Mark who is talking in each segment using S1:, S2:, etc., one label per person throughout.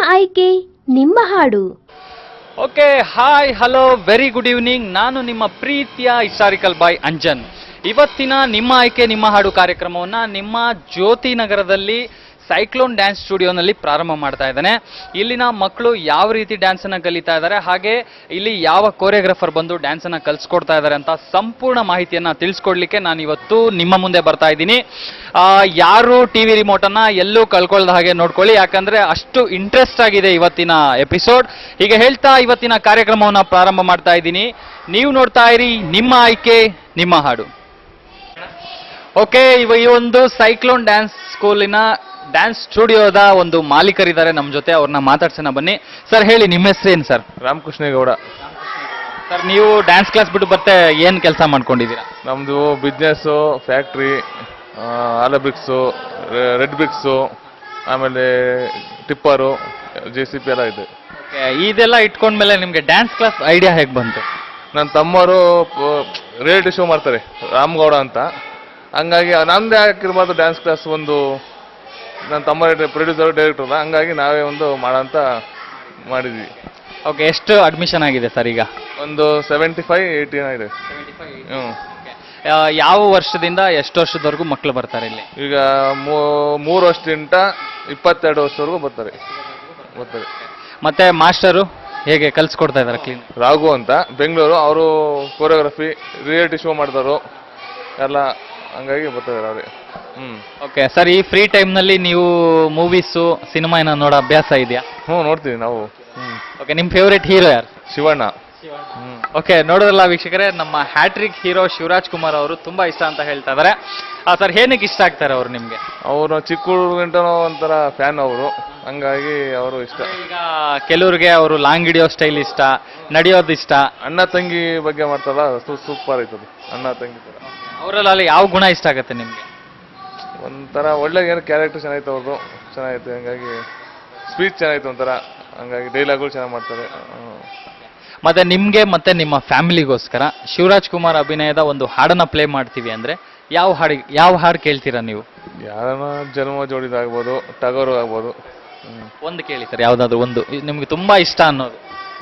S1: ಆಯ್ಕೆ ನಿಮ್ಮ ಹಾಡು
S2: okay hi hello very good evening ನಾನು ನಿಮ್ಮ ಪ್ರೀತಿಯ ಹಿಸ್ಟಾರಿಕಲ್ ಬಾಯ್ ಅಂಜನ್ ಇವತ್ತಿನ ನಿಮ್ಮ ಆಯ್ಕೆ ನಿಮ್ಮ ಹಾಡು ಕಾರ್ಯಕ್ರಮವನ್ನ ನಿಮ್ಮ ಜ್ಯೋತಿ ನಗರದಲ್ಲಿ ಸೈಕ್ಲೋನ್ ಡ್ಯಾನ್ಸ್ ಸ್ಟುಡಿಯೋನಲ್ಲಿ ಪ್ರಾರಂಭ ಮಾಡ್ತಾ ಇದ್ದಾನೆ ಇಲ್ಲಿನ ಮಕ್ಕಳು ಯಾವ ರೀತಿ ಡ್ಯಾನ್ಸನ್ನು ಕಲಿತಾ ಇದ್ದಾರೆ ಹಾಗೆ ಇಲ್ಲಿ ಯಾವ ಕೋರಿಯೋಗ್ರಾಫರ್ ಬಂದು ಡ್ಯಾನ್ಸನ್ನು ಕಲಿಸ್ಕೊಡ್ತಾ ಇದ್ದಾರೆ ಅಂತ ಸಂಪೂರ್ಣ ಮಾಹಿತಿಯನ್ನು ತಿಳಿಸ್ಕೊಡ್ಲಿಕ್ಕೆ ನಾನು ಇವತ್ತು ನಿಮ್ಮ ಮುಂದೆ ಬರ್ತಾ ಇದ್ದೀನಿ ಆ, ಯಾರು ಟಿ ವಿ ರಿಮೋಟನ್ನು ಎಲ್ಲೂ ಕಳ್ಕೊಳ್ದ ಹಾಗೆ ನೋಡ್ಕೊಳ್ಳಿ ಯಾಕಂದ್ರೆ ಅಷ್ಟು ಇಂಟ್ರೆಸ್ಟ್ ಆಗಿದೆ ಇವತ್ತಿನ ಎಪಿಸೋಡ್ ಹೀಗೆ ಹೇಳ್ತಾ ಇವತ್ತಿನ ಕಾರ್ಯಕ್ರಮವನ್ನು ಪ್ರಾರಂಭ ಮಾಡ್ತಾ ಇದ್ದೀನಿ ನೀವು ನೋಡ್ತಾ ಇರಿ ನಿಮ್ಮ ಆಯ್ಕೆ ನಿಮ್ಮ ಹಾಡು ಓಕೆ ಇವ ಈ ಒಂದು ಸೈಕ್ಲೋನ್ ಡ್ಯಾನ್ಸ್ ಸ್ಕೂಲಿನ ಡ್ಯಾನ್ಸ್ ಸ್ಟುಡಿಯೋದ ಒಂದು ಮಾಲೀಕರಿದ್ದಾರೆ ನಮ್ಮ ಜೊತೆ ಅವ್ರನ್ನ ಮಾತಾಡ್ಸೋಣ ಬನ್ನಿ ಸರ್ ಹೇಳಿ ನಿಮ್ಮ ಹೆಸರೇನು ಸರ್
S3: ರಾಮಕೃಷ್ಣೇಗೌಡ
S2: ಸರ್ ನೀವು ಡ್ಯಾನ್ಸ್ ಕ್ಲಾಸ್ ಬಿಟ್ಟು ಮತ್ತೆ ಏನು ಕೆಲಸ ಮಾಡ್ಕೊಂಡಿದ್ದೀರಾ
S3: ನಮ್ಮದು ಬಿಸ್ನೆಸ್ಸು ಫ್ಯಾಕ್ಟ್ರಿ ಆಲಬ್ರಿಕ್ಸು ರೆಡ್ ಬ್ರಿಕ್ಸು ಆಮೇಲೆ ಟಿಪ್ಪರು ಜೆ ಸಿ ಪಿ ಎಲ್ಲ ಇದೆ
S2: Okay, ಇದೆಲ್ಲ ಇಟ್ಕೊಂಡ್ಮೇಲೆ ನಿಮಗೆ ಡ್ಯಾನ್ಸ್ ಕ್ಲಾಸ್ ಐಡಿಯಾ ಹೇಗೆ ಬಂತು
S3: ನನ್ನ ತಮ್ಮರು ರಿಯಾಲಿಟಿ ಶೋ ಮಾಡ್ತಾರೆ ರಾಮಗೌಡ ಅಂತ ಹಂಗಾಗಿ ನಮ್ಮದೇ ಹಾಕಿರ್ಬಾರ್ದು ಡ್ಯಾನ್ಸ್ ಕ್ಲಾಸ್ ಒಂದು ನನ್ನ ತಮ್ಮ ಪ್ರೊಡ್ಯೂಸರ್ ಡೈರೆಕ್ಟರ್ ಹಂಗಾಗಿ ನಾವೇ ಒಂದು ಮಾಡೋಂತ ಮಾಡಿದ್ವಿ
S2: ಓಕೆ ಎಷ್ಟು ಅಡ್ಮಿಷನ್ ಆಗಿದೆ ಸರ್ ಈಗ
S3: ಒಂದು ಸೆವೆಂಟಿ ಫೈವ್ ಏಯ್ಟಿ ಇದೆ ಹ್ಞೂ
S2: ಆ, ಯಾವ ವರ್ಷದಿಂದ ಎಷ್ಟು ವರ್ಷದವರೆಗೂ ಮಕ್ಕಳು ಬರ್ತಾರೆ ಇಲ್ಲಿ
S3: ಈಗ ಮೂ- ಮೂರು ವರ್ಷದಿಂದ ಇಪ್ಪತ್ತೆರಡು ವರ್ಷದವರೆಗೂ ಬರ್ತಾರೆ ಬರ್ತಾರೆ
S2: ಮತ್ತೆ ಮಾಸ್ಟರು ಹೇಗೆ ಕಲ್ಸ್ಕೊಡ್ತಾ ಇದ್ದಾರೆ ಕ್ಲೀನ್
S3: ರಾಘು ಅಂತ ಬೆಂಗಳೂರು ಅವರು ಕೊರಿಯೋಗ್ರಫಿ ರಿಯಾಲಿಟಿ ಶೋ ಮಾಡಿದವರು ಎಲ್ಲ ಹಂಗಾಗಿ ಬರ್ತಾರೆ ಅವರೇ ಹ್ಞೂ
S2: ಓಕೆ ಸರ್ ಈ ಫ್ರೀ ಟೈಮ್ನಲ್ಲಿ ನೀವು ಮೂವೀಸು ಸಿನಿಮಾ ಏನೋ ನೋಡೋ ಅಭ್ಯಾಸ ಇದೆಯಾ
S3: ಹ್ಞೂ ನೋಡ್ತೀವಿ ನಾವು ಹ್ಞೂ
S2: ಓಕೆ ನಿಮ್ಮ ಫೇವ್ರೇಟ್ ಹೀರೋ ಯಾರು
S3: ಶಿವಣ್ಣ ಹ್ಞೂ
S2: ಓಕೆ ನೋಡೋದಲ್ಲ ವೀಕ್ಷಕರೇ ನಮ್ಮ ಹ್ಯಾಟ್ರಿಕ್ ಹೀರೋ ಶಿವರಾಜ್ ಕುಮಾರ್ ಅವರು ತುಂಬಾ ಇಷ್ಟ ಅಂತ ಹೇಳ್ತಾ ಇದ್ದಾರೆ ಸರ್ ಏನಕ್ಕೆ ಇಷ್ಟ ಆಗ್ತಾರೆ ಅವ್ರು ನಿಮಗೆ
S3: ಅವರು ಚಿಕ್ಕ ಹುಡುಗಂಟನೋ ಒಂಥರ ಫ್ಯಾನ್ ಅವರು ಹಂಗಾಗಿ ಅವರು ಇಷ್ಟ
S2: ಈಗ ಕೆಲವ್ರಿಗೆ ಅವರು ಲಾಂಗ್ ಹಿಡಿಯೋ ಸ್ಟೈಲ್ ಇಷ್ಟ ನಡೆಯೋದು ಇಷ್ಟ
S3: ಅಣ್ಣ ತಂಗಿ ಬಗ್ಗೆ ಮಾಡ್ತಾರಲ್ಲ ಸೂಪರ್ ಆಯ್ತದು ಅಣ್ಣ ತಂಗಿ ಥರ
S2: ಅವರಲ್ಲಿ ಯಾವ ಗುಣ ಇಷ್ಟ ಆಗುತ್ತೆ ನಿಮಗೆ
S3: ಒಂಥರ ಒಳ್ಳೆ ಏನೋ ಕ್ಯಾರೆಕ್ಟರ್ ಚೆನ್ನಾಗಿತ್ತು ಅವ್ರದ್ದು ಚೆನ್ನಾಗಿತ್ತು ಹಂಗಾಗಿ ಸ್ಪೀಚ್ ಚೆನ್ನಾಗಿತ್ತು ಒಂಥರ ಹಂಗಾಗಿ ಡೈಲಾಗ್ಗಳು ಚೆನ್ನಾಗಿ ಮಾಡ್ತಾರೆ ಹ್ಮ್.
S2: ಮತ್ತೆ ನಿಮ್ಗೆ ಮತ್ತೆ ನಿಮ್ಮ ಫ್ಯಾಮಿಲಿಗೋಸ್ಕರ ಶಿವರಾಜ್ ಕುಮಾರ್ ಅಭಿನಯದ ಒಂದು ಹಾಡನ್ನ ಪ್ಲೇ ಮಾಡ್ತೀವಿ ಅಂದ್ರೆ ಯಾವ ಹಾಡು ಯಾವ ಹಾಡು ಕೇಳ್ತೀರಾ ನೀವು
S3: ಯಾರನ್ನ ಜನ್ಮ ಜೋಡಿದಾಗ್ಬೋದು ಟಗರು ಆಗ್ಬೋದು ಹ್ಮ್.
S2: ಒಂದು ಕೇಳಿ ಸರ್ ಯಾವ್ದಾದ್ರು ಒಂದು ಇದ್ ನಿಮ್ಗೆ ತುಂಬಾ ಇಷ್ಟ ಅನ್ನೋದು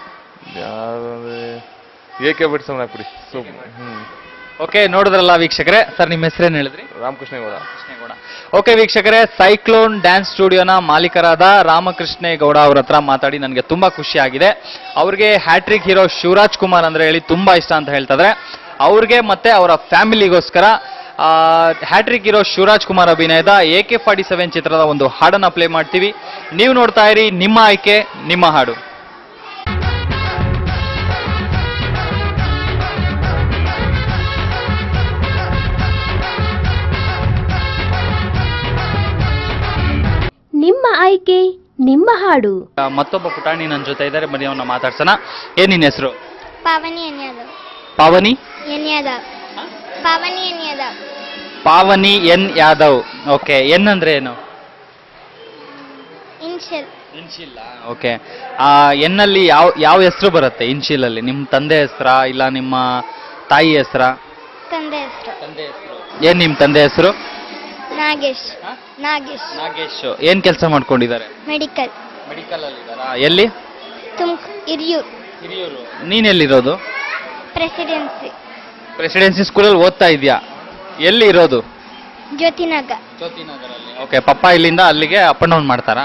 S3: ಯಾವ್ದಂದ್ರೆ ಏಕೆ ಬಿಡ್ಸೋಣ ಹಾಕ್ಬಿಡಿ ಸೂಪ್ ಹ್ಮ್
S2: ಓಕೆ ನೋಡಿದ್ರಲ್ಲ ವೀಕ್ಷಕರೇ ಸರ್ ನಿಮ್ಮ ಹೆಸರೇನು ಹೇಳಿದ್ರಿ
S3: ರಾಮಕೃಷ್ಣೇಗೌಡ
S2: ಕೃಷ್ಣೇಗೌಡ ಓಕೆ ವೀಕ್ಷಕರೇ ಸೈಕ್ಲೋನ್ ಡ್ಯಾನ್ಸ್ ಸ್ಟುಡಿಯೋನ ಮಾಲೀಕರಾದ ರಾಮಕೃಷ್ಣೇಗೌಡ ಅವ್ರ ಹತ್ರ ಮಾತಾಡಿ ನನಗೆ ತುಂಬಾ ಖುಷಿ ಆಗಿದೆ ಅವ್ರಿಗೆ ಹ್ಯಾಟ್ರಿಕ್ ಹೀರೋ ಶಿವರಾಜ್ ಕುಮಾರ್ ಅಂದ್ರೆ ಹೇಳಿ ತುಂಬಾ ಇಷ್ಟ ಅಂತ ಹೇಳ್ತಾ ಇದ್ದಾರೆ ಅವ್ರಿಗೆ ಮತ್ತೆ ಅವರ ಫ್ಯಾಮಿಲಿಗೋಸ್ಕರ ಹ್ಯಾಟ್ರಿಕ್ ಹೀರೋ ಶಿವರಾಜ್ ಕುಮಾರ್ ಅಭಿನಯದ ಎ ಕೆ ಫಾರ್ಟಿ ಸೆವೆನ್ ಚಿತ್ರದ ಒಂದು ಹಾಡನ್ನ ಪ್ಲೇ ಮಾಡ್ತೀವಿ ನೀವು ನೋಡ್ತಾ ಇರಿ ನಿಮ್ಮ ಆಯ್ಕೆ ನಿಮ್ಮ ಹಾಡು
S1: ನಿಮ್ಮ ಆಯ್ಕೆ ನಿಮ್ಮ ಹಾಡು
S2: ಆ, ಮತ್ತೊಬ್ಬ ಪುಟಾಣಿ ನನ್ನ ಜೊತೆ ಇದ್ದಾರೆ ಬನ್ನಿ ಅವನ್ನ ಮಾತಾಡ್ಸೋಣ ಏನ್ ನಿನ್ನ ಹೆಸರು
S4: ಪಾವನಿ ಎನ್ಯದವ್
S2: ಪಾವನಿ
S4: ಎನ್ಯದವ್ ಪಾವನಿ ಎನ್ಯದವ್
S2: ಪಾವನಿ ಎನ್ ಯಾದವ್ ಓಕೆ ಎನ್ ಅಂದ್ರೆ ಏನು
S4: ಇನ್ಶಲ್
S2: ಇನ್ಶಿಲ್ಲ ಓಕೆ ಆ ಎನ್ನಲ್ಲಿ ಯಾವ ಯಾವ ಹೆಸರು ಬರುತ್ತೆ ಇನ್ಶಿಲಲ್ಲಿ ನಿಮ್ಮ ತಂದೆ ಹೆಸರಾ ಇಲ್ಲ ನಿಮ್ಮ ತಾಯಿ ಹೆಸರಾ
S4: ತಂದೆ ಹೆಸರು
S2: ತಂದೆ ಹೆಸರು ಏನ್ ನಿಮ್ಮ ತಂದೆ ಹೆಸರು
S4: ನಾಗೇಶ್ ನಾಗೇಶ್
S2: ನಾಗೇಶ್ ಏನ್ ಕೆಲಸ ಮಾಡ್ಕೊಂಡಿದ್ದಾರೆ
S4: ಮೆಡಿಕಲ್
S2: ಮೆಡಿಕಲ್ ಅಲ್ಲಿ ಎಲ್ಲಿ
S4: ತುಮ್ಕ್ ಹಿರಿಯೂರ್
S2: ಹಿರಿಯೂರು ನೀನ್ ಎಲ್ಲಿರೋದು
S4: ಪ್ರೆಸಿಡೆನ್ಸಿ
S2: ಪ್ರೆಸಿಡೆನ್ಸಿ ಸ್ಕೂಲಲ್ಲಿ ಓದ್ತಾ ಇದೆಯಾ ಎಲ್ಲಿ ಇರೋದು
S4: ಜ್ಯೋತಿನಗ
S2: ಜ್ಯೋತಿನಗರಲ್ಲಿ ಓಕೆ ಪಪ್ಪ ಇಲ್ಲಿಂದ ಅಲ್ಲಿಗೆ ಅಪ್ ಅಂಡ್ ಡೌನ್ ಮಾಡ್ತಾರಾ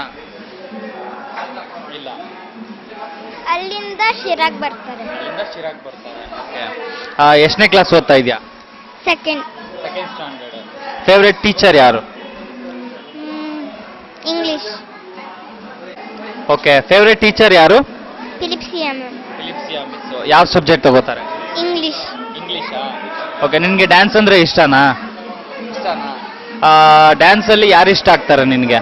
S2: ಇಲ್ಲ
S4: ಅಲ್ಲಿಂದ ಶಿರಾಗ್ ಬರ್ತಾರೆ
S2: ಅಲ್ಲಿಂದ ಶಿರಾಗ್ ಬರ್ತಾರೆ ಎಷ್ಟನೇ ಕ್ಲಾಸ್ ಓದ್ತಾ ಇದೆಯಾ
S4: second
S2: second standard favourite teacher ಯಾರು
S4: ಇಂಗ್ಲಿಷ್
S2: ಓಕೆ ಫೇವ್ರೆಟ್ ಟೀಚರ್ ಯಾರು
S4: ಫಿಲಿಪ್ ಸಿ ಎಮ್
S2: ಯಾವ ಸಬ್ಜೆಕ್ಟ್ ತಗೋತಾರೆ
S4: ಇಂಗ್ಲಿಷ್
S2: ಇಂಗ್ಲಿಷ್ ಓಕೆ ನಿನ್ಗೆ ಡ್ಯಾನ್ಸ್ ಅಂದ್ರೆ ಇಷ್ಟನಾ ಡ್ಯಾನ್ಸ್ ಅಲ್ಲಿ ಯಾರು ಇಷ್ಟ ಆಗ್ತಾರೆ ನಿನ್ಗೆ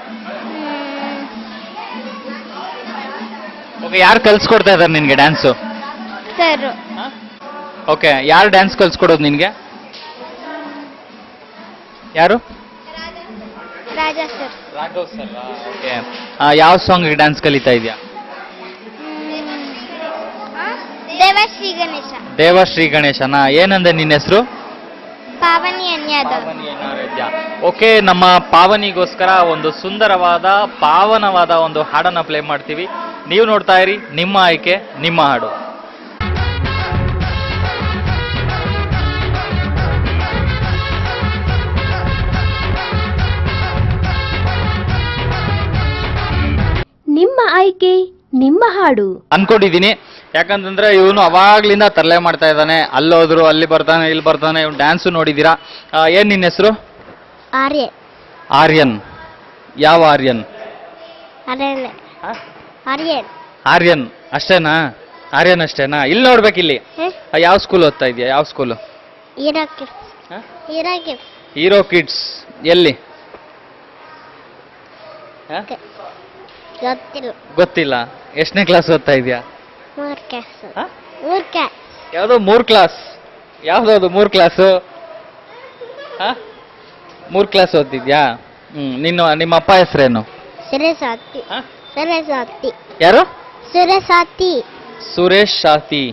S2: ಓಕೆ ಯಾರು ಕಲ್ಸ್ಕೊಡ್ತಾ ಇದಾರೆ ನಿನ್ಗೆ ಡ್ಯಾನ್ಸು
S4: ಸರ್
S2: ಓಕೆ ಯಾರು ಡ್ಯಾನ್ಸ್ ಕಲ್ಸ್ಕೊಡೋದು ನಿನ್ಗೆ ಯಾರು
S4: Raja sir
S2: Raghav sir okay ಯಾವ ಸಾಂಗ್ ಡ್ಯಾನ್ಸ್ ಕಲಿತಾ ಇದೆಯಾ
S4: ದೇವಶ್ರೀ ಗಣೇಶ
S2: ದೇವಶ್ರೀ ಗಣೇಶನ ಏನಂದೆ ನಿನ್ನ ಹೆಸರು
S4: ಪಾವನಿ ಅನ್ಯಾದ
S2: ಪಾವನಿ ಅನಾರಾಧ್ಯ ಓಕೆ ನಮ್ಮ ಪಾವನಿಗೋಸ್ಕರ ಒಂದು ಸುಂದರವಾದ ಪಾವನವಾದ ಒಂದು ಹಾಡನ್ನ ಪ್ಲೇ ಮಾಡ್ತೀವಿ ನೀವು ನೋಡ್ತಾ ಇರಿ ನಿಮ್ಮ ಆಯ್ಕೆ ನಿಮ್ಮ ಹಾಡು
S1: ನಿಮ್ಮ ಆಯ್ಕೆ ನಿಮ್ಮ ಹಾಡು
S2: ಅನ್ಕೊಂಡಿದೀನಿ ಯಾಕಂತಂದ್ರೆ ಇವನು ಅವಾಗ್ಲಿಂದ ತರಲೆ ಮಾಡ್ತಾ ಇದ್ದಾನೆ ಅಲ್ಲೋದ್ರು ಅಲ್ಲಿ ಬರ್ತಾನೆ ಇಲ್ಲಿ ಬರ್ತಾನೆ ಇವ್ನು ಡ್ಯಾನ್ಸು ನೋಡಿದ್ದೀರಾ ಆ, ಏನ್ ನಿನ್ನ ಹೆಸರು
S4: ಆರ್ಯ
S2: ಆರ್ಯನ್ ಯಾವ ಆರ್ಯನ್
S4: ಅರೇನೆ ಆರ್ಯನ್
S2: ಆರ್ಯನ್ ಅಷ್ಟೇನಾ ಆರ್ಯನ್ ಅಷ್ಟೇನಾ ಇಲ್ಲಿ ನೋಡ್ಬೇಕಿಲ್ಲಿ ಆ, ಯಾವ ಸ್ಕೂಲ್ ಓದ್ತಾ ಇದೆಯಾ ಯಾವ ಸ್ಕೂಲು
S4: ಇರಾಕಿ ಇರಾಕಿ
S2: ಹೀರೋ ಕಿಡ್ಸ್ ಎಲ್ಲಿ ಆ?
S4: ಗೊತ್ತಿಲ್ಲ
S2: ಗೊತ್ತಿಲ್ಲ ಎಷ್ಟನೇ ಕ್ಲಾಸ್ ಓದ್ತಾ ಇದೆಯಾ
S4: ಮೂರ್ ಕ್ಯಾಸ್ ಮೂರ್ ಕ್ಯಾಸ್
S2: ಯಾವುದೋ ಮೂರ್ ಕ್ಲಾಸ್ ಯಾವ್ದದು ಮೂರ್ ಕ್ಲಾಸು ಮೂರ್ ಕ್ಲಾಸ್ ಓದ್ತಿದ್ಯಾ ಹ್ಮ್ ನಿನ್ನ ನಿಮ್ಮ ಅಪ್ಪ ಹೆಸರೇನು
S4: ಸುರೇಶಾತಿ
S2: ಆ?
S4: ಸುರೇಶಾತಿ
S2: ಯಾರು
S4: ಸುರೇಶಾತಿ
S2: ಸುರೇಶ್ ಶಾತಿ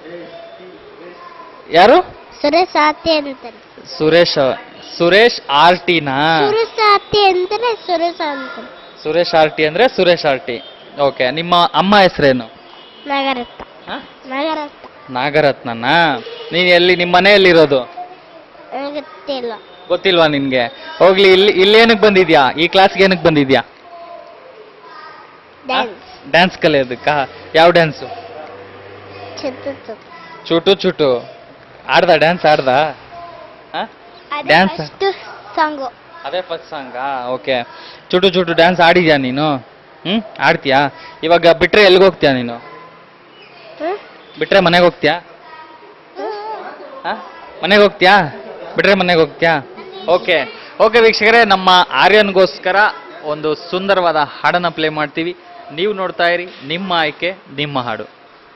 S2: ಯಾರು
S4: ಸುರೇಶಾತಿ ಅಂತಾರೆ
S2: ಸುರೇಶ್ ಸುರೇಶ್ ಆರ್ ಟಿನಾ
S4: ಸುರೇಶಾತಿ ಅಂತಾರೆ ಸುರೇಶ ಅಂತಾರೆ
S2: ಸುರೇಶ್ ಆರ್ ಟಿ ಅಂದ್ರೆ ಸುರೇಶ್ ಆರ್ ಟಿ ಓಕೆ ನಿಮ್ಮ ಅಮ್ಮ ಹೆಸರೇನು
S4: ನಗರತ್ತ ನಗರತ್ತ
S2: ನಾಗರತ್ನನ ನೀನ್ ಎಲ್ಲಿ ನಿಮ್ಮ ಮನೆಯಲ್ಲಿರೋದು
S4: ನನಗೆ ಗೊತ್ತಿಲ್ಲ
S2: ಗೊತ್ತಿಲ್ವಾ ನಿನ್ಗೆ ಹೋಗ್ಲಿ ಇಲ್ಲಿ ಇಲ್ಲಿ ಏನಕ್ಕೆ ಬಂದಿದ್ಯಾ ಈ ಕ್ಲಾಸ್ಗೆ ಏನಕ್ಕೆ ಬಂದಿದ್ಯಾ
S4: ಡ್ಯಾನ್ಸ್
S2: ಡ್ಯಾನ್ಸ್ ಕಲಿಯೋದಕ್ಕಾ ಯಾವ ಡ್ಯಾನ್ಸು
S4: ಚುಟ್ಟು ಚುಟ್ಟು
S2: ಚುಟು ಚುಟು ಆಡ್ದ ಡ್ಯಾನ್ಸ್ ಆಡ್ದ Dance?
S4: ಫಸ್ಟ್ ಸಾಂಗು
S2: ಅದೇ ಫಸ್ಟ್ ಸಾಂಗಾ ಓಕೆ ಚುಟು ಚುಟು ಡ್ಯಾನ್ಸ್ ಆಡಿದ್ಯಾ ನೀನು ಹ್ಮ್ ಆಡ್ತೀಯಾ ಇವಾಗ ಬಿಟ್ರೆ ಎಲ್ಲಿಗೆ ಹೋಗ್ತೀಯಾ ನೀನು ಬಿಟ್ರೆ ಮನೆಗೆ ಹೋಗ್ತೀಯಾ ಮನೆಗೆ ಹೋಗ್ತೀಯಾ ಬಿಟ್ರೆ ಮನೆಗೆ ಹೋಗ್ತೀಯಾ ಓಕೆ ಓಕೆ ವೀಕ್ಷಕರೇ ನಮ್ಮ ಆರ್ಯನ್ಗೋಸ್ಕರ ಒಂದು ಸುಂದರವಾದ ಹಾಡನ್ನ ಪ್ಲೇ ಮಾಡ್ತೀವಿ ನೀವು ನೋಡ್ತಾ ಇರಿ ನಿಮ್ಮ ಆಯ್ಕೆ ನಿಮ್ಮ ಹಾಡು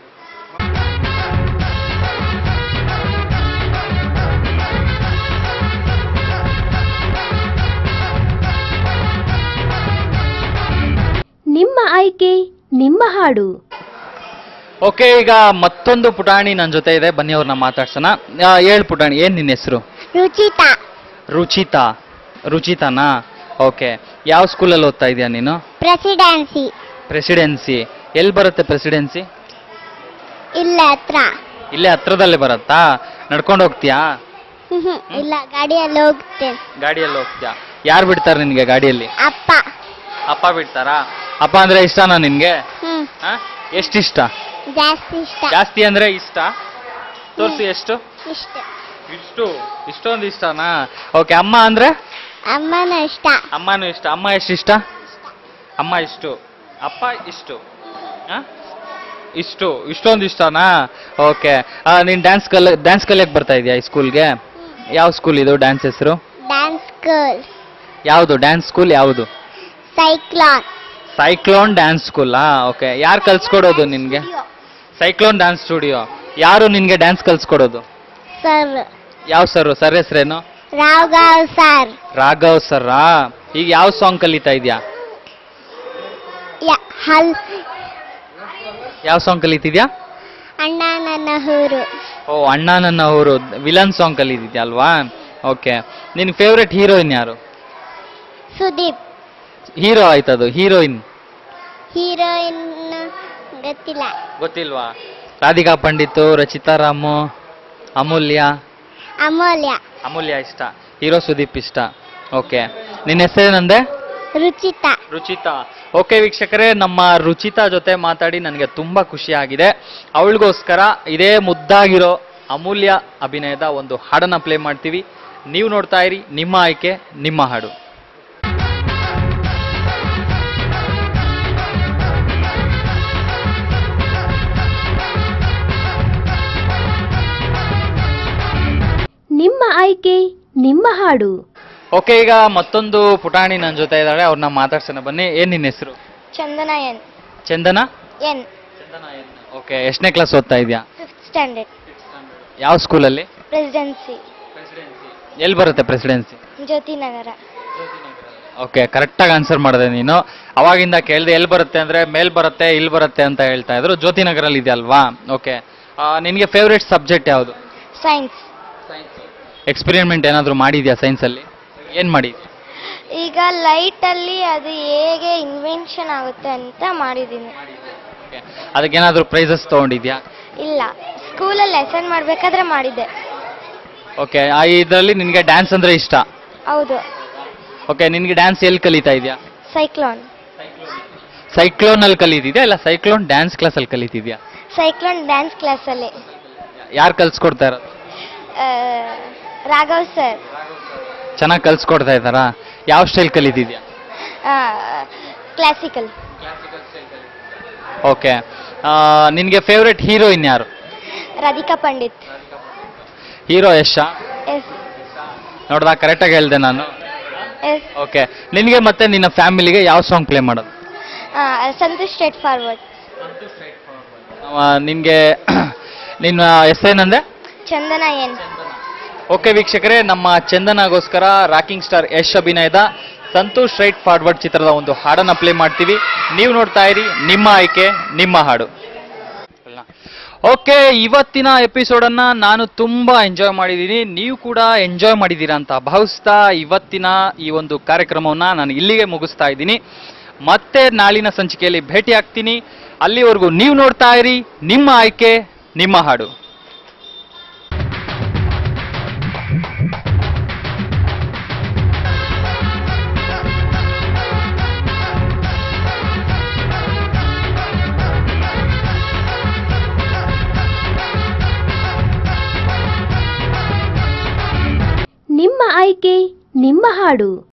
S1: ನಿಮ್ಮ ಆಯ್ಕೆ ನಿಮ್ಮ ಹಾಡು
S2: ಓಕೆ ಈಗ ಮತ್ತೊಂದು ಪುಟಾಣಿ ನನ್ನ ಜೊತೆ ಇದೆ ಬನ್ನಿ ಅವ್ರನ್ನ ಮಾತಾಡ್ಸೋಣ ಆ, ಹೇಳ್ ಪುಟಾಣಿ ಏನ್ ನಿನ್ನ ಹೆಸರು
S4: ರುಚಿತ
S2: ರುಚಿತಾ ರುಚಿತಾನಾ ಓಕೆ ಯಾವ ಸ್ಕೂಲಲ್ಲಿ ಓದ್ತಾ ಇದೀಯಾ ನೀನು
S4: ಪ್ರೆಸಿಡೆನ್ಸಿ
S2: ಪ್ರೆಸಿಡೆನ್ಸಿ ಎಲ್ಲಿ ಬರುತ್ತೆ ಪ್ರೆಸಿಡೆನ್ಸಿ
S4: ಇಲ್ಲ ಹತ್ರ
S2: ಇಲ್ಲೇ ಹತ್ರದಲ್ಲೇ ಬರುತ್ತಾ ನಡ್ಕೊಂಡು ಹೋಗ್ತೀಯಾ
S4: ಇಲ್ಲ ಗಾಡಿಯಲ್ಲಿ ಹೋಗ್ತೇನೆ
S2: ಗಾಡಿಯಲ್ಲಿ ಹೋಗ್ತೀಯಾ ಯಾರು ಬಿಡ್ತಾರೆ ನಿನ್ಗೆ ಗಾಡಿಯಲ್ಲಿ
S4: ಅಪ್ಪ
S2: ಅಪ್ಪ ಬಿಡ್ತಾರಾ ಅಪ್ಪ ಅಂದ್ರೆ ಇಷ್ಟನಾ ನಿನ್ಗೆ
S4: ಹ್ಮ್
S2: ಎಷ್ಟು ಇಷ್ಟ
S4: ಜಾಸ್ತಿ ಇಷ್ಟ
S2: ಜಾಸ್ತಿ ಅಂದ್ರೆ ಇಷ್ಟ ತೋರಿಸಿ ಎಷ್ಟು
S4: ಇಷ್ಟ
S2: ಇಷ್ಟು ಇಷ್ಟೊಂದು ಇಷ್ಟನಾ ಓಕೆ ಅಮ್ಮ ಅಂದ್ರೆ
S4: ಅಮ್ಮನ ಇಷ್ಟ
S2: ಅಮ್ಮನೂ ಇಷ್ಟ ಅಮ್ಮ ಎಷ್ಟು ಇಷ್ಟ ಅಮ್ಮ ಇಷ್ಟು ಅಪ್ಪ ಇಷ್ಟು ಆ? ಇಷ್ಟು ಇಷ್ಟೊಂದು ಇಷ್ಟನಾ ಓಕೆ ನೀನು ಡ್ಯಾನ್ಸ್ ಕಲ ಡ್ಯಾನ್ಸ್ ಕಲಿಯಕ್ಕೆ ಬರ್ತಾ ಇದೆಯಾ ಈ ಸ್ಕೂಲ್ಗೆ ಯಾವ ಸ್ಕೂಲ್ ಇದು ಡ್ಯಾನ್ಸ್ ಹೆಸರು
S4: ಡ್ಯಾನ್ಸ್ ಸ್ಕೂಲ್
S2: ಯಾವುದು ಡ್ಯಾನ್ಸ್ ಸ್ಕೂಲ್ ಯಾವುದು
S4: ಸೈಕ್ಲಾನ್
S2: ಸೈಕ್ಲೋನ್ ಡ್ಯಾನ್ಸ್ ಸ್ಕೂಲಾ ಓಕೆ ಯಾರು ಕಲ್ಸ್ಕೊಡೋದು ನಿನಗೆ ಸೈಕ್ಲೋನ್ ಡ್ಯಾನ್ಸ್ ಸ್ಟುಡಿಯೋ ಯಾರು ನಿನಗೆ ಡ್ಯಾನ್ಸ್ ಕಲ್ಸ್ಕೊಡೋದು
S4: ಸರ್
S2: ಯಾವ ಸರ್ ಸರ್ ಹೆಸರೇನು
S4: ರಾವ್ಗಾವ್ ಸರ್
S2: ರಾಘವ್ ಸರ್ರಾ ಈಗ ಯಾವ ಸಾಂಗ್ ಕಲಿತಾ ಇದೆಯಾ
S4: ಹಲ್
S2: ಯಾವ ಸಾಂಗ್ ಕಲಿತಿದ್ಯಾ
S4: ಅಣ್ಣ ನನ್ನ ಊರು
S2: ಓ ಅಣ್ಣ ನನ್ನ ಅವರು ವಿಲನ್ ಸಾಂಗ್ ಕಲಿತಿದ್ಯಾ ಅಲ್ವಾ ಓಕೆ ನಿನ್ ಫೇವ್ರೆಟ್ ಹೀರೋಯಿನ್ ಯಾರು
S4: ಸುದೀಪ್
S2: ಹೀರೋ ಆಯ್ತದು ಹೀರೋಯಿನ್
S4: ಹೀರೋಯಿನ್ ಗೊತ್ತಿಲ್ಲ
S2: ಗೊತ್ತಿಲ್ವಾ ರಾಧಿಕಾ ಪಂಡಿತ್ ರಚಿತಾ ರಾಮು ಅಮೂಲ್ಯ
S4: ಅಮೂಲ್ಯ
S2: ಅಮೂಲ್ಯ ಇಷ್ಟ ಹೀರೋ ಸುದೀಪ್ ಇಷ್ಟ ಓಕೆ ನಿನ್ನ ಹೆಸರೇನಂದೆ
S4: ರುಚಿತ
S2: ರುಚಿತಾ ಓಕೆ ವೀಕ್ಷಕರೇ ನಮ್ಮ ರುಚಿತಾ ಜೊತೆ ಮಾತಾಡಿ ನನಗೆ ತುಂಬಾ ಖುಷಿ ಆಗಿದೆ ಅವಳಿಗೋಸ್ಕರ ಇದೇ ಮುದ್ದಾಗಿರೋ ಅಮೂಲ್ಯ ಅಭಿನಯದ ಒಂದು ಹಾಡನ್ನ ಪ್ಲೇ ಮಾಡ್ತೀವಿ ನೀವು ನೋಡ್ತಾ ಇರಿ ನಿಮ್ಮ ಆಯ್ಕೆ ನಿಮ್ಮ ಹಾಡು
S1: ನಿಮ್ಮ ಆಯ್ಕೆ ನಿಮ್ಮ ಹಾಡು
S2: ಓಕೆ ಈಗ ಮತ್ತೊಂದು ಪುಟಾಣಿ ನನ್ನ ಜೊತೆ ಇದ್ದಾಳೆ ಅವ್ರನ್ನ ಮಾತಾಡ್ಸೋಣ ಬನ್ನಿ ಏನ್ ನಿನ್ನ ಹೆಸರು
S4: Chandana N
S2: Chandana
S4: N
S2: okay ಎಷ್ಟನೇ ಕ್ಲಾಸ್ ಓದ್ತಾ ಇದೆಯಾ
S4: ಫಿಫ್ತ್ ಸ್ಟ್ಯಾಂಡರ್ಡ್
S2: ಯಾವ ಸ್ಕೂಲಲ್ಲಿ
S4: ಪ್ರೆಸಿಡೆನ್ಸಿ
S2: ಎಲ್ಲಿ ಬರುತ್ತೆ ಪ್ರೆಸಿಡೆನ್ಸಿ
S4: ಜ್ಯೋತಿ ನಗರ
S2: ಓಕೆ ಕರೆಕ್ಟಾಗಿ ಆನ್ಸರ್ ಮಾಡಿದೆ ನೀನು ಅವಾಗಿಂದ ಕೇಳಿದೆ ಎಲ್ಲಿ ಬರುತ್ತೆ ಅಂದ್ರೆ ಮೇಲ್ ಬರುತ್ತೆ ಇಲ್ಲಿ ಬರುತ್ತೆ ಅಂತ ಹೇಳ್ತಾ ಇದ್ರು ಜ್ಯೋತಿನಗರಲ್ಲಿ ಇದೆ ಅಲ್ವಾ ಓಕೆ ನಿನಗೆ ಫೇವ್ರೇಟ್ ಸಬ್ಜೆಕ್ಟ್ ಯಾವುದು
S4: ಸೈನ್ಸ್
S2: ಎಕ್ಸ್ಪೆರಿಮೆಂಟ್ ಏನಾದರೂ ಮಾಡಿದ್ಯಾ ಸೈನ್ಸಲ್ಲಿ ಏನು ಮಾಡಿ
S4: ಈಗ ಲೈಟಲ್ಲಿ ಅದು ಹೇಗೆ ಇನ್ವೆನ್ಷನ್ ಆಗುತ್ತೆ ಅಂತ ಮಾಡಿದ್ದೀನಿ
S2: ಅದಕ್ಕೇನಾದರೂ ಪ್ರೈಸಸ್ ತೊಗೊಂಡಿದ್ಯಾ
S4: ಇಲ್ಲ ಸ್ಕೂಲಲ್ಲಿ ಲೆಸನ್ ಮಾಡಬೇಕಾದ್ರೆ ಮಾಡಿದ್ದೆ
S2: ಓಕೆ ಇದರಲ್ಲಿ ನಿನಗೆ ಡ್ಯಾನ್ಸ್ ಅಂದರೆ ಇಷ್ಟ
S4: ಹೌದು
S2: ಓಕೆ ನಿನಗೆ ಡ್ಯಾನ್ಸ್ ಎಲ್ಲಿ ಕಲಿತಾ ಇದೆಯಾ
S4: ಸೈಕ್ಲೋನ್
S2: ಸೈಕ್ಲೋನಲ್ಲಿ ಕಲಿತಿದ್ಯಾ ಇಲ್ಲ ಸೈಕ್ಲೋನ್ ಡ್ಯಾನ್ಸ್ ಕ್ಲಾಸಲ್ಲಿ ಕಲಿತಿದ್ಯಾ
S4: ಸೈಕ್ಲೋನ್ ಡ್ಯಾನ್ಸ್ ಕ್ಲಾಸಲ್ಲಿ
S2: ಯಾರು ಕಲ್ಸ್ಕೊಡ್ತಾ ಇರೋದು
S4: ರಾಘವ್ ಸರ್
S2: ಚೆನ್ನಾಗಿ ಕಲ್ಸ್ಕೊಡ್ತಾ ಇದ್ದಾರಾ ಯಾವ ಸ್ಟೈಲ್ ಕಲಿತಿದ್ಯಾ
S4: ಕ್ಲಾಸಿಕಲ್
S2: ಓಕೆ ನಿನಗೆ ಫೇವ್ರೆಟ್ ಹೀರೋಯಿನ್ ಯಾರು
S4: ರಾಧಿಕಾ ಪಂಡಿತ್
S2: ಹೀರೋ ಯಶ
S4: ಎಸ್
S2: ನೋಡ್ದಾ ಕರೆಕ್ಟಾಗಿ ಹೇಳ್ದೆ ನಾನು
S4: ಎಸ್
S2: ಓಕೆ ನಿನಗೆ ಮತ್ತೆ ನಿನ್ನ ಫ್ಯಾಮಿಲಿಗೆ ಯಾವ ಸಾಂಗ್ ಪ್ಲೇ ಮಾಡೋದು
S4: ಸಂತೋಷ್ ಸ್ಟ್ರೇಟ್ ಫಾರ್ವರ್ಡ್
S2: ನಿನಗೆ ನಿನ್ನ ಹೆಸರೇನಂದೆ
S4: ಚಂದನ ಎನ್
S2: ಓಕೆ ವೀಕ್ಷಕರೇ ನಮ್ಮ ಚಂದನಗೋಸ್ಕರ ರಾಕಿಂಗ್ ಸ್ಟಾರ್ ಯಶ್ ಅಭಿನಯದ ಸಂತೋಷ್ ರೈಟ್ ಫಾರ್ವರ್ಡ್ ಚಿತ್ರದ ಒಂದು ಹಾಡನ್ನ ಪ್ಲೇ ಮಾಡ್ತೀವಿ ನೀವು ನೋಡ್ತಾ ಇರಿ ನಿಮ್ಮ ಆಯ್ಕೆ ನಿಮ್ಮ ಹಾಡು ಓಕೆ ಇವತ್ತಿನ ಎಪಿಸೋಡ್ ಅನ್ನ ನಾನು ತುಂಬಾ ಎಂಜಾಯ್ ಮಾಡಿದ್ದೀನಿ ನೀವು ಕೂಡ ಎಂಜಾಯ್ ಮಾಡಿದ್ದೀರಾ ಅಂತ ಭಾವಿಸ್ತಾ ಇವತ್ತಿನ ಈ ಒಂದು ಕಾರ್ಯಕ್ರಮವನ್ನ ನಾನು ಇಲ್ಲಿಗೆ ಮುಗಿಸ್ತಾ ಇದ್ದೀನಿ ಮತ್ತೆ ನಾಳಿನ ಸಂಚಿಕೆಯಲ್ಲಿ ಭೇಟಿ ಆಗ್ತೀನಿ ಅಲ್ಲಿವರೆಗೂ ನೀವು ನೋಡ್ತಾ ಇರಿ ನಿಮ್ಮ ಆಯ್ಕೆ ನಿಮ್ಮ ಹಾಡು
S1: ನಿಮ್ಮ ಆಯ್ಕೆ ನಿಮ್ಮ ಹಾಡು